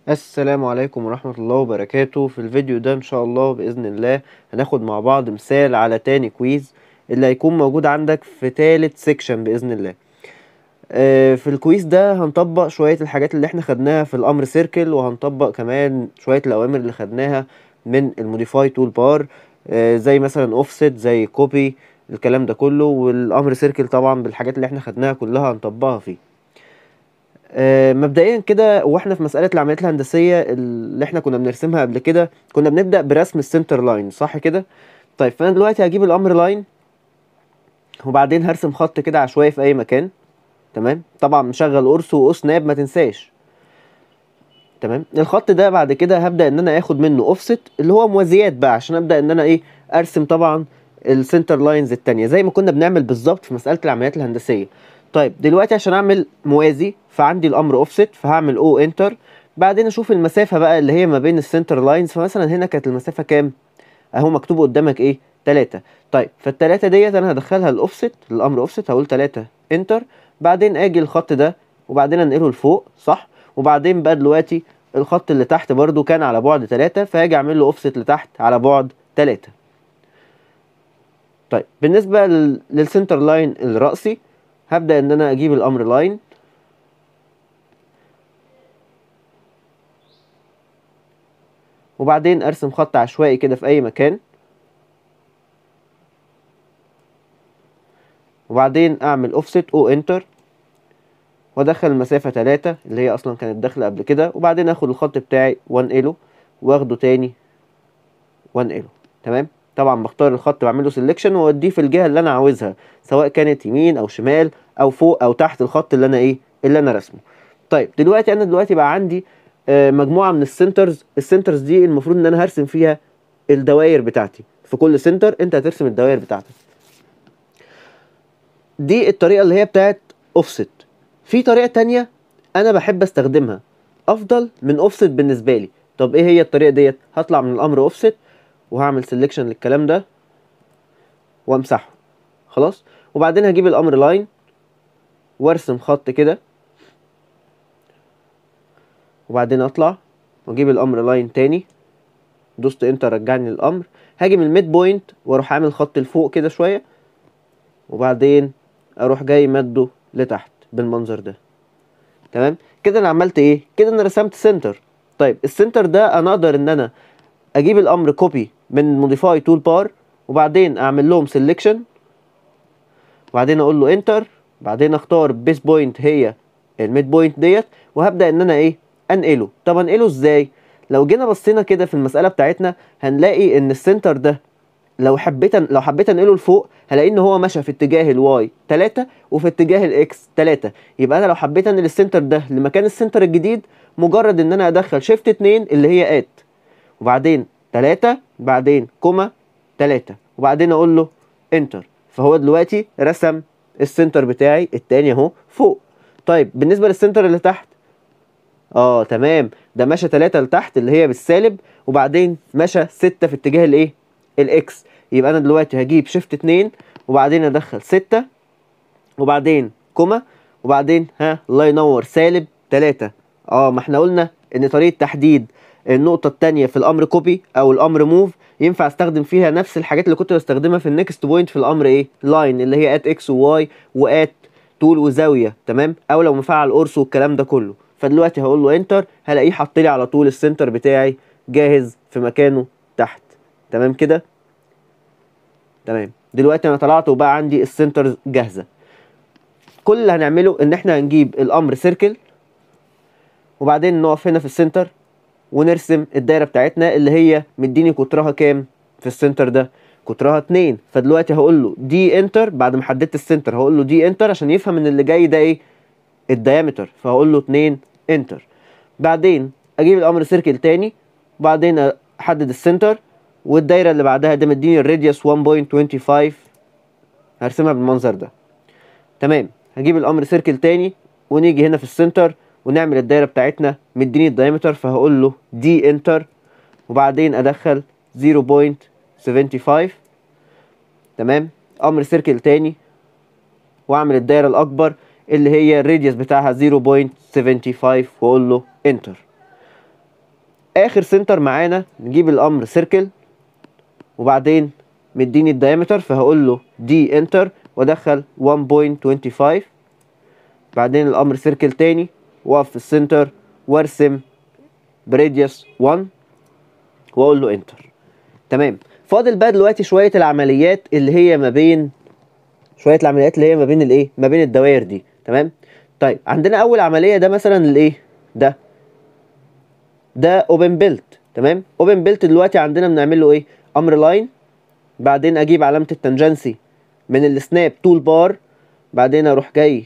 السلام عليكم ورحمة الله وبركاته في الفيديو ده إن شاء الله بإذن الله هناخد مع بعض مثال على تاني كويز اللي هيكون موجود عندك في تالت سيكشن بإذن الله آه، في الكويز ده هنطبق شوية الحاجات اللي احنا خدناها في الأمر سيركل وهنطبق كمان شوية الأوامر اللي خدناها من الموديفاي تول بار زي مثلا اوفست زي كوبي الكلام ده كله والأمر سيركل طبعا بالحاجات اللي احنا خدناها كلها هنطبقها فيه آه، مبدئيا كده واحنا في مسألة العمليات الهندسية اللي احنا كنا بنرسمها قبل كده كنا بنبدأ برسم السنتر لاين صح كده طيب فانا دلوقتي هجيب الامر لاين وبعدين هرسم خط كده عشوائي في اي مكان تمام طبعا مشغل قرص وقوس ناب ما تنساش تمام الخط ده بعد كده هبدأ ان انا اخد منه اوفست اللي هو موازيات بقى عشان ابدأ ان انا ايه ارسم طبعا السنتر لاينز التانية زي ما كنا بنعمل بالظبط في مسألة العمليات الهندسية طيب دلوقتي عشان اعمل موازي فعندي الامر اوفست فهعمل او انتر بعدين اشوف المسافة بقى اللي هي ما بين السنتر لاينز فمثلا هنا كانت المسافة كام اهو مكتوب قدامك ايه تلاتة طيب فالتلاتة ديت انا هدخلها الاوفست الامر اوفست هقول تلاتة انتر بعدين اجي الخط ده وبعدين انقله لفوق صح وبعدين بقى دلوقتي الخط اللي تحت برضو كان على بعد تلاتة فهاجي اعمل له اوفست لتحت على بعد تلاتة طيب بالنسبة لل- للسنتر لاين الرأسي هبدأ ان انا اجيب الامر لاين وبعدين ارسم خط عشوائي كده في اي مكان وبعدين اعمل اوفست او انتر وادخل المسافة تلاتة اللي هي اصلا كانت داخلة قبل كده وبعدين اخد الخط بتاعي وانقله واخده تاني وانقله تمام طبعا بختار الخط بعمله سيلكشن واوديه في الجهة اللي انا عاوزها سواء كانت يمين او شمال او فوق او تحت الخط اللي انا ايه اللي انا رسمه طيب دلوقتي انا دلوقتي بقى عندي آه، مجموعة من السنترز السنترز دي المفروض ان انا هرسم فيها الدوائر بتاعتي في كل سنتر انت هترسم الدوائر بتاعتك دي الطريقة اللي هي بتاعت اوفست في طريقة تانية انا بحب استخدمها افضل من اوفست بالنسبة لي طب ايه هي الطريقة ديت هطلع من الامر اوفست وهعمل سيلكشن للكلام ده وامسحه خلاص وبعدين هجيب الامر لاين وارسم خط كده وبعدين اطلع واجيب الامر لاين تاني دوست انتر رجعني للامر هاجي من الميد بوينت واروح عامل خط لفوق كده شويه وبعدين اروح جاي مده لتحت بالمنظر ده تمام كده انا عملت ايه كده انا رسمت سنتر طيب السنتر ده انا اقدر ان انا اجيب الامر كوبي من موديفاي تول بار وبعدين اعمل لهم سيلكشن وبعدين اقول له انتر بعدين اختار بيس بوينت هي الميد بوينت ديت وهبدا ان انا ايه انقله طب انقله ازاي لو جينا بصينا كده في المساله بتاعتنا هنلاقي ان السنتر ده لو حبيت لو حبيت انقله لفوق هلاقي ان هو مشى في اتجاه الواي 3 وفي اتجاه الاكس 3 يبقى انا لو حبيت انقل السنتر ده لمكان السنتر الجديد مجرد ان انا ادخل شيفت 2 اللي هي ات وبعدين 3 بعدين كوما 3 وبعدين اقول له انتر فهو دلوقتي رسم السنتر بتاعي التاني اهو فوق طيب بالنسبه للسنتر اللي تحت اه تمام ده مشى 3 لتحت اللي هي بالسالب وبعدين مشى 6 في اتجاه الايه الاكس يبقى انا دلوقتي هجيب شيفت 2 وبعدين ادخل 6 وبعدين كوما وبعدين ها الله ينور سالب 3 اه ما احنا قلنا ان طريقه تحديد النقطه الثانيه في الامر كوبي او الامر موف ينفع استخدم فيها نفس الحاجات اللي كنت بستخدمها في النكست بوينت في الامر ايه لاين اللي هي ات اكس وواي وات طول وزاويه تمام او لو مفعل قرص والكلام ده كله فدلوقتي هقول له انتر هلاقيه حط لي على طول السنتر بتاعي جاهز في مكانه تحت تمام كده تمام دلوقتي انا طلعت وبقى عندي السنتر جاهزه كل اللي هنعمله ان احنا هنجيب الامر سيركل وبعدين نقف هنا في السنتر ونرسم الدايره بتاعتنا اللي هي مديني قطرها كام في السنتر ده قطرها 2 فدلوقتي هقول له دي انتر بعد ما حددت السنتر هقول له دي انتر عشان يفهم ان اللي جاي ده ايه الديامتر فهقول له 2 انتر بعدين اجيب الامر سيركل تاني وبعدين احدد السنتر والدايره اللي بعدها ده مديني الراديوس 1.25 هرسمها بالمنظر ده تمام هجيب الامر سيركل تاني ونيجي هنا في السنتر ونعمل الدايره بتاعتنا مديني الدايمتر فهقول له دي انتر وبعدين ادخل 0.75 تمام امر سيركل تاني واعمل الدايره الاكبر اللي هي الراديوس بتاعها 0.75 واقول له انتر اخر سنتر معانا نجيب الامر سيركل وبعدين مديني الدايمتر فهقول له دي انتر وادخل 1.25 بعدين الامر سيركل تاني واقف في السنتر وارسم براديوس 1 واقول له انتر تمام فاضل بقى دلوقتي شويه العمليات اللي هي ما بين شويه العمليات اللي هي ما بين الايه ما بين الدوائر دي تمام طيب عندنا اول عمليه ده مثلا الايه ده ده اوبن بيلت تمام اوبن بيلت دلوقتي عندنا بنعمل له ايه امر لاين بعدين اجيب علامه التنجنسي من السناب تول بار بعدين اروح جاي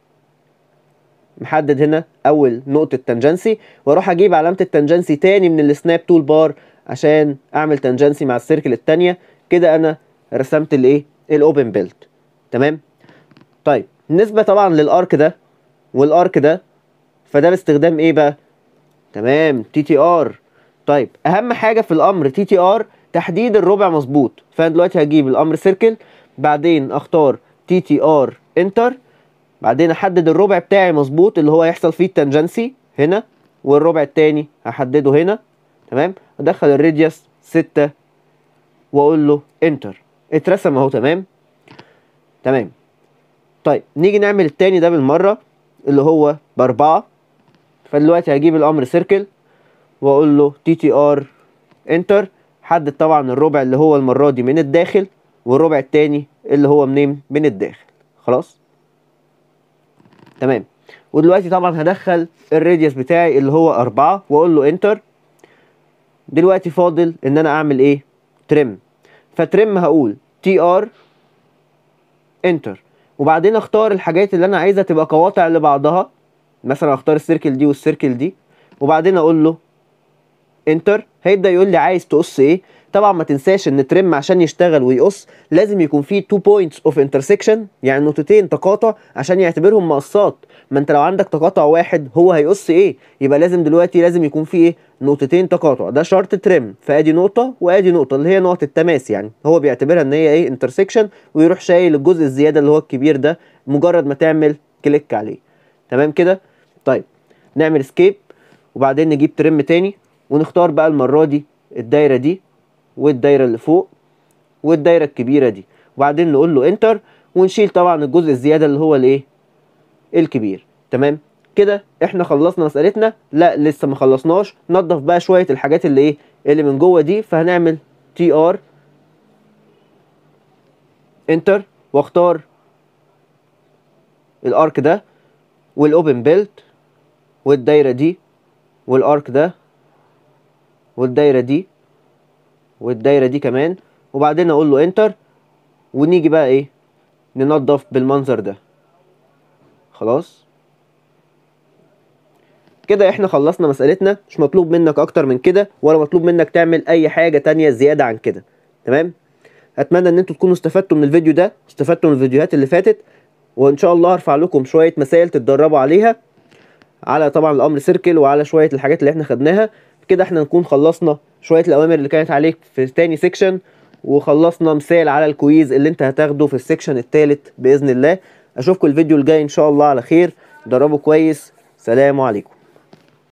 محدد هنا اول نقطه تنجنسي واروح اجيب علامه التنجنسي تاني من السناب تول بار عشان اعمل تنجنسي مع السيركل التانية كده انا رسمت الايه الاوبن بيلت تمام طيب بالنسبه طبعا للارك ده والارك ده فده باستخدام ايه بقى تمام تي تي ار طيب اهم حاجه في الامر تي تي ار تحديد الربع مظبوط فانا دلوقتي هجيب الامر سيركل بعدين اختار تي تي ار انتر بعدين احدد الربع بتاعي مظبوط اللي هو يحصل فيه التنجنسي هنا والربع التاني هحدده هنا تمام ادخل الراديوس 6 واقول له انتر اترسم اهو تمام تمام طيب نيجي نعمل التاني ده بالمره اللي هو باربعة فدلوقتي هجيب الامر سيركل واقول له تي تي ار انتر حدد طبعا الربع اللي هو المره دي من الداخل والربع التاني اللي هو منين من الداخل خلاص تمام ودلوقتي طبعا هدخل الراديوس بتاعي اللي هو أربعة واقول له انتر دلوقتي فاضل ان انا اعمل ايه ترم فترم هقول تي ار انتر وبعدين اختار الحاجات اللي انا عايزها تبقى قواطع لبعضها مثلا اختار السيركل دي والسيركل دي وبعدين اقول له انتر هيبدا يقول لي عايز تقص ايه طبعا ما تنساش ان ترم عشان يشتغل ويقص لازم يكون فيه 2 بوينتس اوف انترسكشن يعني نقطتين تقاطع عشان يعتبرهم مقصات ما انت لو عندك تقاطع واحد هو هيقص ايه يبقى لازم دلوقتي لازم يكون فيه ايه نقطتين تقاطع ده شرط ترم فادي نقطه وادي نقطه اللي هي نقطه التماس يعني هو بيعتبرها ان هي ايه انترسكشن ويروح شايل الجزء الزياده اللي هو الكبير ده مجرد ما تعمل كليك عليه تمام كده طيب نعمل سكيب وبعدين نجيب ترم تاني ونختار بقى المره دي الدايره دي والدايره اللي فوق والدايره الكبيره دي وبعدين نقول له انتر ونشيل طبعا الجزء الزياده اللي هو الايه الكبير تمام كده احنا خلصنا مسألتنا لا لسه ما خلصناش نضف بقى شويه الحاجات اللي ايه اللي من جوه دي فهنعمل تي ار انتر واختار الارك ده والاوبن بيلت والدايره دي والارك ده والدايره دي والدايره دي كمان وبعدين اقول له انتر ونيجي بقى ايه ننظف بالمنظر ده خلاص كده احنا خلصنا مسألتنا مش مطلوب منك اكتر من كده ولا مطلوب منك تعمل اي حاجة تانية زيادة عن كده تمام اتمنى ان انتوا تكونوا استفدتوا من الفيديو ده استفدتوا من الفيديوهات اللي فاتت وان شاء الله هرفع لكم شوية مسائل تتدربوا عليها على طبعا الامر سيركل وعلى شوية الحاجات اللي احنا خدناها كده احنا نكون خلصنا شوية الاوامر اللي كانت عليك في تاني سيكشن وخلصنا مثال على الكويز اللي انت هتاخده في السيكشن التالت باذن الله اشوفكم الفيديو الجاي ان شاء الله على خير دربوا كويس سلام عليكم